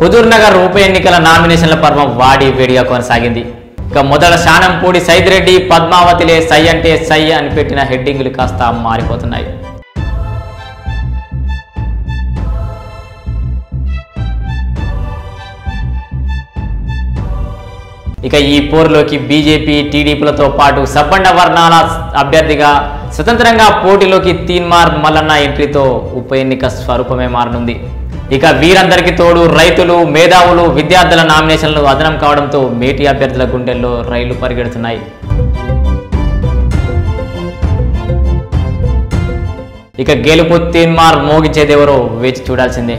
హుజూర్ నగర్ ఉప ఎన్నికల నామినేషన్ల పర్వం వాడి వేడిగా కొనసాగింది ఇక మొదల శానంపూడి సైదిరెడ్డి పద్మావతిలే సై అంటే సై అని పెట్టిన హెడ్డింగులు కాస్త మారిపోతున్నాయి ఇక ఈ పోరులోకి బీజేపీ టీడీపీలతో పాటు సబ్బండ వర్ణాల అభ్యర్థిగా స్వతంత్రంగా పోటీలోకి తీన్మార్ మల్లన్న ఎంట్రీతో ఉప ఎన్నిక స్వరూపమే మారనుంది ఇక వీరందరికీ తోడు రైతులు మేధావులు విద్యార్థుల నామినేషన్లు అదనం కావడంతో మేటీ అభ్యర్థుల గుండెల్లో రైళ్లు పరిగెడుతున్నాయి ఇక గెలుపు తీన్మార్ మోగించేదెవరో వేచి చూడాల్సిందే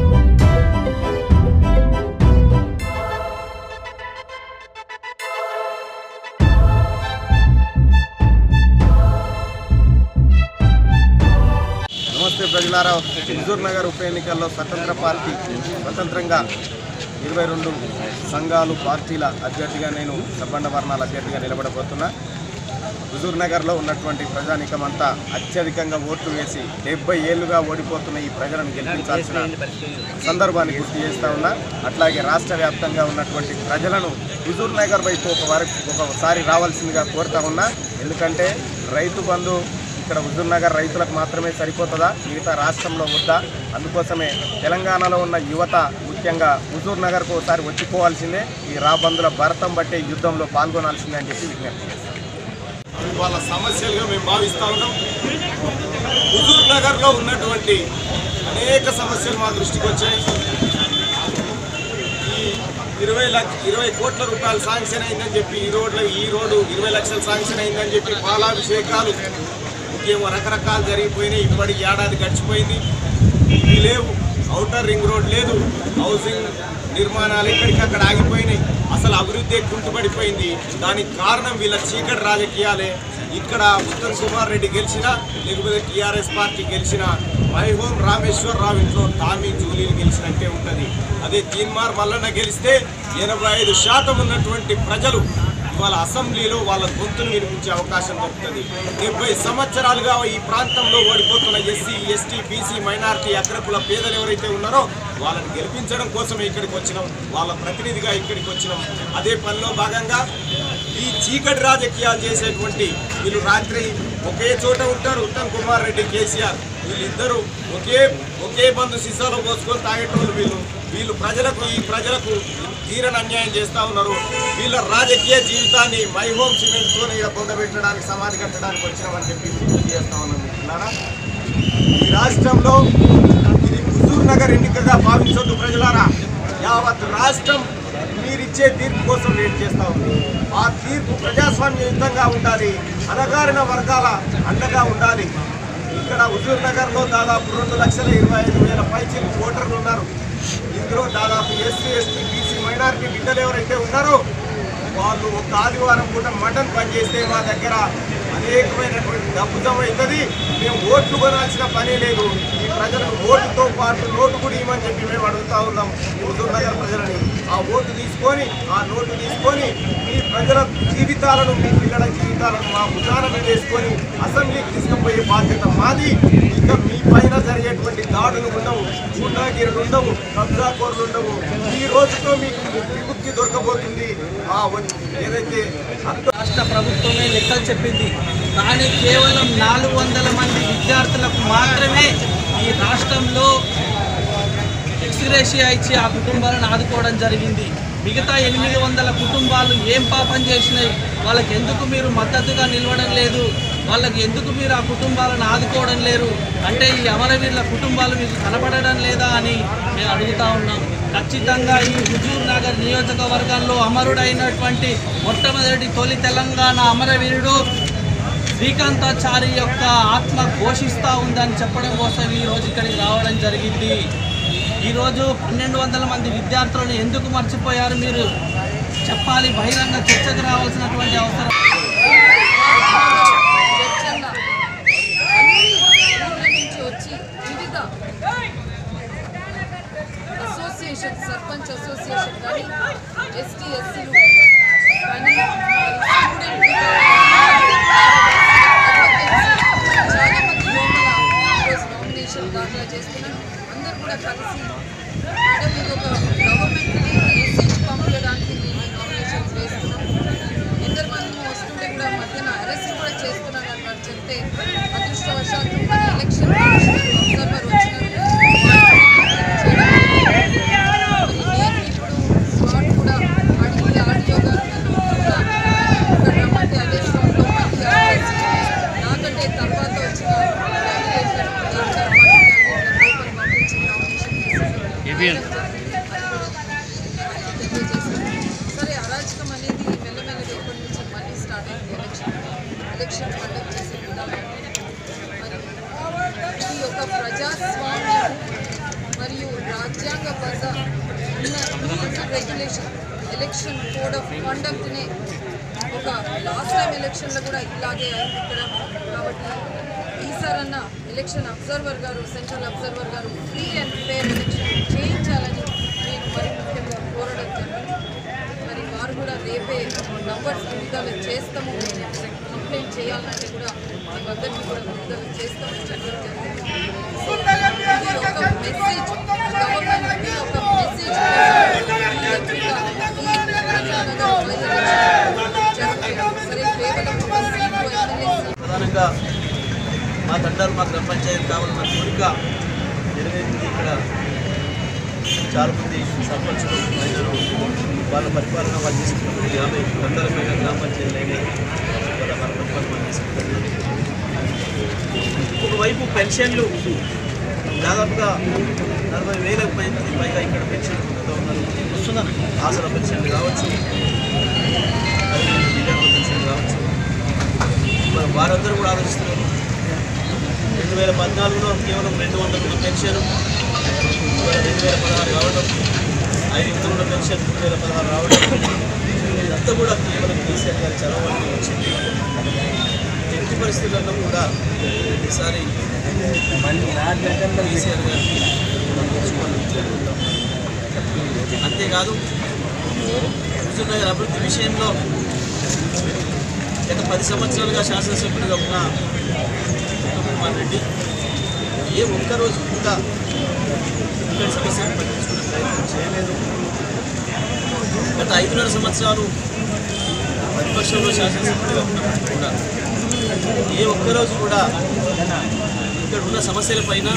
నమస్తే ప్రజలారా హుజూర్ నగర్ ఉప ఎన్నికల్లో స్వతంత్ర పార్టీ స్వతంత్రంగా ఇరవై రెండు సంఘాలు పార్టీల అభ్యర్థిగా నేను సబ్బండ వర్ణాల అభ్యర్థిగా నిలబడబోతున్నా హుజూర్ నగర్లో ఉన్నటువంటి ప్రజానికమంతా అత్యధికంగా ఓట్లు వేసి డెబ్బై ఏళ్లుగా ఓడిపోతున్న ఈ ప్రజలను గెలిపించాల్సిన సందర్భాన్ని గుర్తు చేస్తా ఉన్నా అట్లాగే రాష్ట్ర వ్యాప్తంగా ఉన్నటువంటి ప్రజలను హుజూర్ నగర్ వైపు ఒక వారి ఒకసారి రావాల్సిందిగా కోరుతా ఉన్నా ఎందుకంటే రైతు బంధు ఇక్కడ హుజూర్ నగర్ రైతులకు మాత్రమే సరిపోతుందా మిగతా రాష్ట్రంలో వద్దా అందుకోసమే తెలంగాణలో ఉన్న యువత ముఖ్యంగా హుజూర్ నగర్కు ఒకసారి వచ్చిపోవాల్సిందే ఈ రాబందుల భరతం బట్టే యుద్ధంలో పాల్గొనాల్సిందే అని చెప్పి విజ్ఞప్తి చేస్తాను వాళ్ళ సమస్యలుగా మేము భావిస్తా ఉన్నాం హుజూర్ నగర్లో ఉన్నటువంటి అనేక సమస్యలు మా దృష్టికి వచ్చాయి ఈ ఇరవై లక్ష ఇరవై కోట్ల రూపాయలు శాంక్షన్ అయిందని చెప్పి ఈ రోడ్లు ఈ రోడ్డు ఇరవై లక్షలు శాంక్షన్ అయిందని చెప్పి పాలాభిషేకాలు ఇంకేమో రకరకాలు జరిగిపోయినాయి ఇప్పటికి ఏడాది గడిచిపోయింది ఇవి లేవు ఔటర్ రింగ్ రోడ్ లేదు హౌసింగ్ నిర్మాణాలు ఎక్కడికక్కడ ఆగిపోయినాయి అసలు అభివృద్ధి కుంటుపడిపోయింది దానికి కారణం వీళ్ళ చీకటి రాజకీయాలే ఇక్కడ ఉత్తమ్ కుమార్ రెడ్డి గెలిచినా లేకపోతే టీఆర్ఎస్ పార్టీ గెలిచినా మై హోమ్ రామేశ్వరరావు ఇంట్లో టామీ జూలీలు గెలిచినట్టే ఉంటుంది అదే తీన్మార్ మల్లన్న గెలిస్తే ఎనభై ఐదు శాతం ఉన్నటువంటి ప్రజలు ఇవాళ అసెంబ్లీలో వాళ్ళ గొంతును వినిపించే అవకాశం దొరుకుతుంది డెబ్బై సంవత్సరాలుగా ఈ ప్రాంతంలో ఓడిపోతున్న ఎస్సీ ఎస్టీ బీసీ మైనారిటీ అగ్రకుల పేదలు ఎవరైతే ఉన్నారో వాళ్ళని గెలిపించడం కోసమే ఇక్కడికి వచ్చినాం వాళ్ళ ప్రతినిధిగా ఇక్కడికి వచ్చినాం అదే పనిలో భాగంగా ఈ చీకటి రాజకీయాలు చేసేటువంటి వీళ్ళు రాత్రి ఒకే చోట ఉంటారు ఉత్తమ్ కుమార్ రెడ్డి కేసీఆర్ వీళ్ళిద్దరూ ఒకే ఒకే బంధు సీసాలో పోసుకొని తాగేటోళ్ళు వీళ్ళు వీళ్ళు ప్రజలకు ఈ ప్రజలకు తీరని అన్యాయం చేస్తూ ఉన్నారు వీళ్ళ రాజకీయ జీవితాన్ని మై హోమ్ సిమెంట్తో పొందబెట్టడానికి సమాధి కట్టడానికి వచ్చినామని చెప్పి విజ్ఞప్తి చేస్తా ఉన్నాం మిత్రులారా ఈ రాష్ట్రంలో ఇది హుజూర్ నగర్ ఎన్నికగా భావించొద్దు ప్రజలారా యావత్ రాష్ట్రం మీరిచ్చే తీర్పు కోసం వెయిట్ చేస్తా ఉంది ఆ తీర్పు ప్రజాస్వామ్యయుతంగా ఉండాలి అనగారిన వర్గాల అండగా ఉండాలి ఇక్కడ హుజూర్ నగర్లో దాదాపు రెండు లక్షల ఇరవై ఐదు వేల పైచీలు ఓటర్లు ఉన్నారు ఇందులో దాదాపు ఎస్సీ ఎస్టీ బీసీ మైనారిటీ బిడ్డలు ఎవరైతే ఉన్నారో వాళ్ళు ఒక ఆదివారం పూట మటన్ పని చేస్తే మా దగ్గర అనేకమైనటువంటి డబ్బు జమ అవుతుంది మేము ఓట్లు కొనాల్సిన పని లేదు ఈ ప్రజలకు ఓటుతో పాటు నోటు కూడా ఇవ్వమని చెప్పి మేము అడుగుతా ఉన్నాం హుజూర్ నగర్ ప్రజలని ఆ ఓటు తీసుకొని ఆ నోటు తీసుకొని మీ ప్రజల జీవితాలను మీ పిల్లల జీవితాలను మా భుజాన మీద వేసుకొని అసెంబ్లీకి తీసుకుపోయే బాధ్యత మాది ఇంకా మీ పైన జరిగేటువంటి దాడులు ఉండవు గుండాగిరులు ఉండవు కబ్జా కోర్లు ఉండవు ఈ రోజుతో మీకు విముక్తి దొరకబోతుంది ఆ వ- ఏదైతే అంత రాష్ట్ర ప్రభుత్వమే లెక్కలు చెప్పింది కానీ కేవలం నాలుగు వందల మంది విద్యార్థులకు మాత్రమే ఈ రాష్ట్రంలో ఎక్స్గ్రేషియా ఇచ్చి ఆ కుటుంబాలను ఆదుకోవడం జరిగింది మిగతా ఎనిమిది వందల కుటుంబాలు ఏం పాపం చేసినాయి వాళ్ళకి ఎందుకు మీరు మద్దతుగా నిలవడం లేదు వాళ్ళకి ఎందుకు మీరు ఆ కుటుంబాలను ఆదుకోవడం లేరు అంటే ఈ అమరవీరుల కుటుంబాలు మీకు కనపడడం లేదా అని మేము అడుగుతా ఉన్నాం ఖచ్చితంగా ఈ హుజూర్ నగర్ నియోజకవర్గంలో అమరుడైనటువంటి మొట్టమొదటి తొలి తెలంగాణ అమరవీరుడు శ్రీకాంతాచారి యొక్క ఆత్మ ఘోషిస్తూ ఉందని చెప్పడం కోసం ఈ రోజు ఇక్కడికి రావడం జరిగింది ఈరోజు పన్నెండు వందల మంది విద్యార్థులను ఎందుకు మర్చిపోయారు మీరు చెప్పాలి బహిరంగ చర్చకు రావాల్సినటువంటి అవసరం స్వచ్ఛంగా అన్ని ఊర్ల నుంచి వచ్చి వివిధ అసోసియేషన్ సర్పంచ్ అసోసియేషన్ కానీ ఎస్టీ ఎస్సీలు కానీ స్టూడెంట్ చాలా మంది లోపల ఈరోజు నామినేషన్ దాఖలు చేస్తున్నారు అందరూ కూడా కలిసి మేడం ఇది ఒక అరెస్ట్ కూడా చేస్తున్నారని వారు చెప్తే అదృష్టవశాత్తు మన ఎలక్షన్ కమిషన్ అబ్జర్వర్ వచ్చినారు మరి నేను ఇప్పుడు స్పాట్ కూడా అడిగి ఆడియో గారు నన్ను కూడా ఇక్కడ రమ్మంటే అదే స్పాట్లో మళ్ళీ ఆడేసి నాకంటే తర్వాత వచ్చిన క్యాండిడేట్లను థర్డ్ పార్టీ క్యాండిడేట్లను లోపల పంపించి నామినేషన్ వేయడం జరిగింది. అది కూడా తెలియజేశాను. సరే అరాచకం అనేది మెల్లమెల్లగా ఇప్పటి నుంచి మళ్ళీ స్టార్ట్ అయింది ఎలక్షన్ ఎలక్షన్ కండక్ట్ చేసే విధానం మరి ఇది ఒక ప్రజాస్వామ్యం మరియు రాజ్యాంగబద్ధ ఉన్న rules and regulation election code of కాండక్ట్నే ఒక లాస్ట్ టైం ఎలక్షన్లో కూడా ఇలాగే అయింది ఇక్కడ కాబట్టి ఈసారన్న ఎలక్షన్ అబ్జర్వర్ గారు సెంట్రల్ అబ్జర్వర్ గారు ఫ్రీ అండ్ ఫేర్ ఎలక్షన్ చేయించాలని నేను మరి ముఖ్యంగా కోరడం జరిగింది మరి వారు కూడా రేపే నంబర్స్ విడుదల చేస్తాము కంప్లైంట్ చేయాలంటే కూడా మేమందరికీ కూడా విడుదల చేస్తామని చెప్పడం జరిగింది సో ఇది ఒక మెసేజ్ గవర్నమెంట్ ఒక మెసేజ్ సరే కేవలం ఒక సీటు ఎమ్మెల్యే సీటు ప్రధానంగా మా తండాలు మా గ్రామ పంచాయతీ కావాలన్న కోరిక నెరవేరింది ఇక్కడ చాలామంది సర్పంచులు మహిళలు వాళ్ళ పరిపాలన వాళ్ళు చేసుకుంటున్నారు యాభై వందల పైగా గ్రామ పంచాయతీలు అయినాయి వాళ్ళ వాళ్ళ పరిపాలన వాళ్ళు చేసుకుంటున్నారు ఒకవైపు పెన్షన్లు దాదాపుగా నలభై వేలకు పైన పైగా ఇక్కడ పెన్షన్ పొందుతూ ఉన్నారు వస్తున్నారు ఆసర పెన్షన్లు కావచ్చు అదేవిధంగా దివ్యాంగుల పెన్షన్ కావచ్చు మరి వారందరూ కూడా ఆలోచిస్తున్నారు రెండు వేల పద్నాలుగులో కేవలం రెండు వందల ఉన్న పెన్షన్ ఇవాళ రెండు వేల పదహారు రావడం ఐదు వందల ఉన్న పెన్షన్ రెండు వేల పదహారు రావడం ఇదంతా కూడా కేవలం కేసీఆర్ గారి చదవడానికి వచ్చింది ఎట్టి పరిస్థితుల్లో కూడా ఈసారి కేసీఆర్ గారికి మనం తెచ్చుకోవాలని కోరుకుంటాం. అంతేకాదు హుజూర్నగర్ అభివృద్ధి విషయంలో గత పది సంవత్సరాలుగా శాసనసభ్యుడిగా ఉన్న ఉత్తమ్ కుమార్ రెడ్డి ఏ ఒక్కరోజు కూడా ఇక్కడ సమస్యను పట్టించుకునే ప్రయత్నం చేయలేదు గత ఐదున్నర సంవత్సరాలు ప్రతిపక్షంలో శాసనసభ్యుడిగా ఉన్నప్పుడు కూడా ఏ ఒక్కరోజు కూడా ఇక్కడ ఉన్న సమస్యలపైన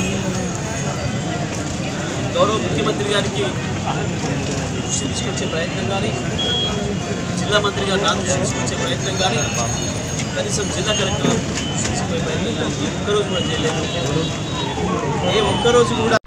గౌరవ ముఖ్యమంత్రి గారికి దృష్టి తీసుకొచ్చే ప్రయత్నం కానీ జిల్లా మంత్రి గారు నా దృష్టి తీసుకొచ్చే ప్రయత్నం కానీ కనీసం జిల్లా కలెక్టర్ దృష్టి తీసుకునే ప్రయత్నం కానీ ఏ ఒక్కరోజు కూడా చేయలేదు ఏ ఒక్కరోజు కూడా